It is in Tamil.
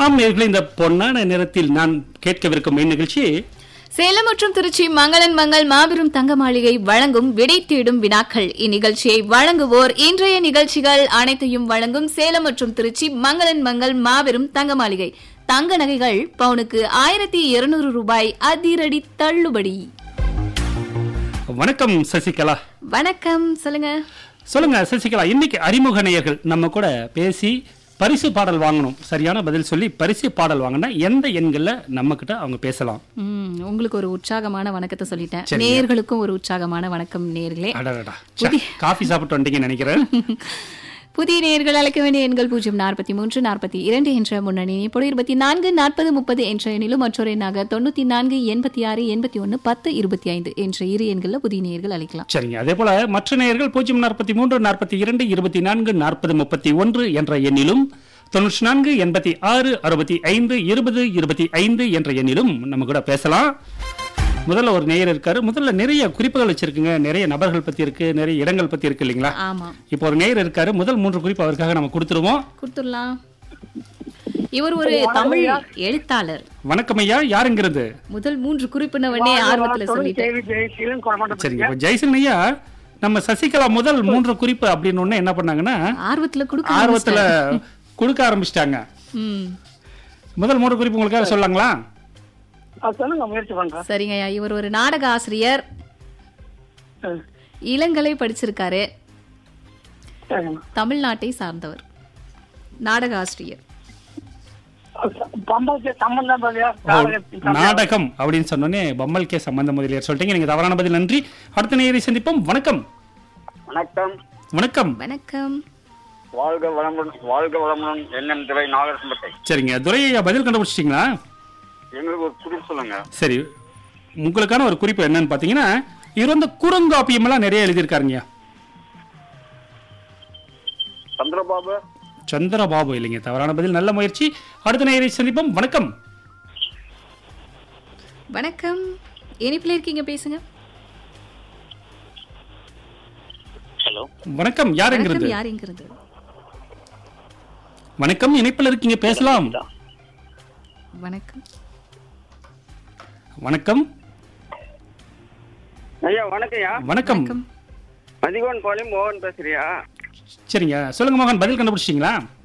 ஆம் நேர்களே இந்த பொன்னான நிறத்தில் நான் கேட்கவிருக்கும் இந்நிகழ்ச்சி சேலம் மற்றும் திருச்சி மங்களன் மங்கள் மாபெரும் தங்க மாளிகை வழங்கும் விடை தேடும் வினாக்கள் இந்நிகழ்ச்சியை வழங்குவோர் இன்றைய நிகழ்ச்சிகள் அனைத்தையும் வழங்கும் சேலம் மற்றும் திருச்சி மங்களன் மங்கள் மாபெரும் தங்க மாளிகை தங்க நகைகள் பவுனுக்கு ஆயிரத்தி இருநூறு ரூபாய் அதிரடி தள்ளுபடி வணக்கம் சசிகலா வணக்கம் சொல்லுங்க சொல்லுங்க சசிகலா இன்னைக்கு அறிமுக நேயர்கள் நம்ம கூட பேசி பரிசு பாடல் வாங்கணும் சரியான பதில் சொல்லி பரிசு பாடல் வாங்கினா எந்த எண்கள்ல நம்ம கிட்ட அவங்க பேசலாம் ம், உங்களுக்கு ஒரு உற்சாகமான வணக்கத்தை சொல்லிட்டேன் சரிங்க. நேர்களுக்கும் ஒரு உற்சாகமான வணக்கம் நேர்களே அடடா ச்சே, காஃபி சாப்பிட்டு வந்துட்டீங்கன்னு நினைக்கிறேன் புதிய நேயர்கள் அழைக்க வேண்டிய எண்கள் பூஜ்ஜியம் நாற்பத்தி மூன்று நாற்பத்தி இரண்டு என்ற முன்னணி இப்போது இருபத்தி நான்கு நாற்பது முப்பது என்ற எண்ணிலும் மற்றொரு எண்ணாக தொண்ணூத்தி நான்கு எண்பத்தி ஆறு எண்பத்தி ஒன்று பத்து இருபத்தி ஐந்து என்ற இரு எண்களில் புதிய நேயர்கள் அழைக்கலாம் சரிங்க அதே போல மற்ற நேயர்கள் பூஜ்ஜியம் நாற்பத்தி மூன்று நாற்பத்தி இரண்டு இருபத்தி நான்கு நாற்பது முப்பத்தி ஒன்று என்ற எண்ணிலும் தொண்ணூற்றி நான்கு எண்பத்தி ஆறு அறுபத்தி ஐந்து இருபது இருபத்தி ஐந்து என்ற எண்ணிலும் நம்ம கூட பேசலாம் முதல்ல ஒரு நேயர் இருக்காரு முதல்ல நிறைய குறிப்புகள் வச்சிருக்குங்க நிறைய நபர்கள் பத்தி இருக்கு நிறைய இடங்கள் பத்தி இருக்கு இல்லைங்களா ஆமா இப்போ ஒரு நேயர் இருக்காரு முதல் மூன்று குறிப்பு அவருக்காக நம்ம கொடுத்துருவோம் கொடுத்துடலாம் இவர் ஒரு தமிழ் எழுத்தாளர் வணக்கம் ஐயா யாருங்கிறது முதல் மூன்று குறிப்பின உடனே ஆர்வத்துல சொல்லிட்டேன் தேவி ஜெயசீலன் கொடமாட்டம் சரிங்க இப்போ ஜெய்சன் ஐயா நம்ம சசிகலா முதல் மூன்று குறிப்பு அப்படின்னு ஒண்ணு என்ன பண்ணாங்கன்னா ஆர்வத்துல கொடுக்க ஆர்வத்துல கொடுக்க ஆரம்பிச்சிட்டாங்க ம் முதல் மூன்று குறிப்பு உங்களுக்காக சொல்லாங்களா சொல்லுங்க முயற்சி பண்றேன் சரிங்க ஐயா இவர் ஒரு நாடக ஆசிரியர் சரி, இளங்கலை படிச்சிருக்காரு சரிங்க. தமிழ்நாட்டை சார்ந்தவர் நாடக ஆசிரியர் பம்பளுக்கு சம்பந்தம் பதிலா நாடகத்தின் சம்பந்தம். நாடகம் அப்படின்னு சொன்னோன்னே பம்மல் கே சம்பந்த முதலியார் சொல்லிட்டீங்க நீங்க தவறான பதில் நன்றி அடுத்த நேயரை சந்திப்போம் வணக்கம் வணக்கம் வணக்கம் வணக்கம் வாழ்க வளமுடன் வாழ்க வளமுடன் எண்ணம் துறை நாகரசம்பட்டை சரிங்க துரையா பதில் கண்டுபிடிச்சிட்டீங்களா எங்களுக்கு ஒரு குறிப்பு சொல்லுங்க சரி உங்களுக்கான ஒரு குறிப்பு என்னன்னு பாத்தீங்கன்னா இவர் வந்து குறுங்காப்பியம் எல்லாம் நிறைய எழுதியிருக்காருங்க சந்திரபாபு சந்திரபாபு இல்லைங்க தவறான பதில் நல்ல முயற்சி அடுத்த நேயரை சந்திப்போம் வணக்கம் வணக்கம் இனிப்புல இருக்கீங்க பேசுங்க ஹலோ வணக்கம் யாருங்கிறது வணக்கம் யாருங்கிறது வணக்கம் இணைப்பில் இருக்கீங்க பேசலாம் வணக்கம் வணக்கம் ஐயா வணக்கம்யா வணக்கம் வணக்கம் மதிகோன் பாளையம் மோகன் பேசுறியா சரிங்க சொல்லுங்க மோகன் பதில் கண்டுபிடிச்சிட்டீங்களா